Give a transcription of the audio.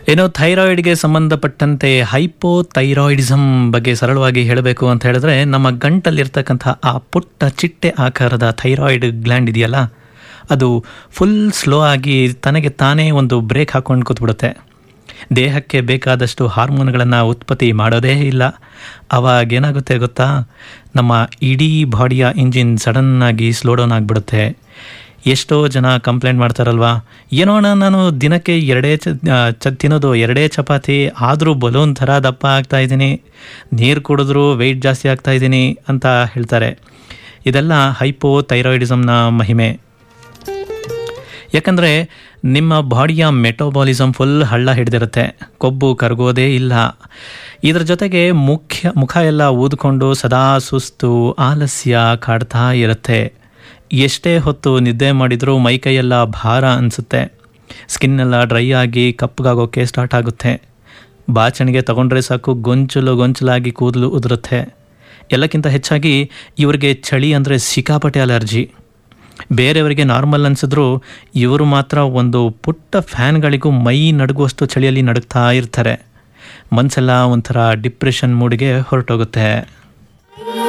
ಏನೋ ಥೈರಾಯ್ಡ್ಗೆ ಸಂಬಂಧಪಟ್ಟಂತೆ ಹೈಪೋಥೈರಾಯ್ಡಿಸಮ್ ಬಗ್ಗೆ ಸರಳವಾಗಿ ಹೇಳಬೇಕು ಅಂತ ಹೇಳಿದ್ರೆ ನಮ್ಮ ಗಂಟಲ್ಲಿರ್ತಕ್ಕಂಥ ಆ ಪುಟ್ಟ ಚಿಟ್ಟೆ ಆಕಾರದ ಥೈರಾಯ್ಡ್ ಗ್ಲ್ಯಾಂಡ್ ಇದೆಯಲ್ಲ ಅದು ಫುಲ್ ಸ್ಲೋ ಆಗಿ ತನಗೆ ತಾನೇ ಒಂದು ಬ್ರೇಕ್ ಹಾಕೊಂಡು ಕೂತ್ಬಿಡುತ್ತೆ ದೇಹಕ್ಕೆ ಬೇಕಾದಷ್ಟು ಹಾರ್ಮೋನ್ಗಳನ್ನು ಉತ್ಪತ್ತಿ ಮಾಡೋದೇ ಇಲ್ಲ ಅವಾಗ ಏನಾಗುತ್ತೆ ಗೊತ್ತಾ ನಮ್ಮ ಇಡೀ ಬಾಡಿಯ ಇಂಜಿನ್ ಸಡನ್ನಾಗಿ ಸ್ಲೋ ಡೌನ್ ಆಗಿಬಿಡುತ್ತೆ ಎಷ್ಟೋ ಜನ ಕಂಪ್ಲೇಂಟ್ ಮಾಡ್ತಾರಲ್ವಾ ಏನೋ ಅಣ್ಣ ನಾನು ದಿನಕ್ಕೆ ಎರಡೇ ಚ ಚ ತಿನ್ನೋದು ಎರಡೇ ಚಪಾತಿ ಆದರೂ ಬಲೂನ್ ಥರ ದಪ್ಪ ಆಗ್ತಾ ಇದ್ದೀನಿ ನೀರು ಕುಡಿದ್ರೂ ವೆಯ್ಟ್ ಜಾಸ್ತಿ ಆಗ್ತಾ ಇದ್ದೀನಿ ಅಂತ ಹೇಳ್ತಾರೆ ಇದೆಲ್ಲ ಹೈಪೋ ಥೈರಾಯ್ಡಿಸಮ್ನ ಮಹಿಮೆ ಯಾಕಂದರೆ ನಿಮ್ಮ ಬಾಡಿಯ ಮೆಟೋಬಾಲಿಸಮ್ ಫುಲ್ ಹಳ್ಳ ಹಿಡಿದಿರುತ್ತೆ ಕೊಬ್ಬು ಕರಗೋದೇ ಇಲ್ಲ ಇದರ ಜೊತೆಗೆ ಮುಖ್ಯ ಮುಖ ಎಲ್ಲ ಊದ್ಕೊಂಡು ಸದಾ ಸುಸ್ತು ಆಲಸ್ಯ ಕಾಡ್ತಾ ಇರುತ್ತೆ ಎಷ್ಟೇ ಹೊತ್ತು ನಿದ್ದೆ ಮಾಡಿದರೂ ಮೈಕೈಯೆಲ್ಲ ಭಾರ ಅನಿಸುತ್ತೆ ಸ್ಕಿನ್ನೆಲ್ಲ ಡ್ರೈ ಆಗಿ ಕಪ್ಪಗಾಗೋಕ್ಕೆ ಸ್ಟಾರ್ಟ್ ಆಗುತ್ತೆ ಬಾಚಣಿಗೆ ತಗೊಂಡ್ರೆ ಸಾಕು ಗೊಂಚಲು ಗೊಂಚಲಾಗಿ ಕೂದಲು ಉದುರುತ್ತೆ ಎಲ್ಲಕ್ಕಿಂತ ಹೆಚ್ಚಾಗಿ ಇವರಿಗೆ ಚಳಿ ಅಂದರೆ ಸಿಕ್ಕಾಪಟ್ಟೆ ಅಲರ್ಜಿ ಬೇರೆಯವರಿಗೆ ನಾರ್ಮಲ್ ಅನಿಸಿದ್ರು ಇವರು ಮಾತ್ರ ಒಂದು ಪುಟ್ಟ ಫ್ಯಾನ್ಗಳಿಗೂ ಮೈ ನಡುಗುವಷ್ಟು ಚಳಿಯಲ್ಲಿ ನಡುಗ್ತಾ ಇರ್ತಾರೆ ಮನಸ್ಸೆಲ್ಲ ಒಂಥರ ಡಿಪ್ರೆಷನ್ ಮೂಡಿಗೆ ಹೊರಟೋಗುತ್ತೆ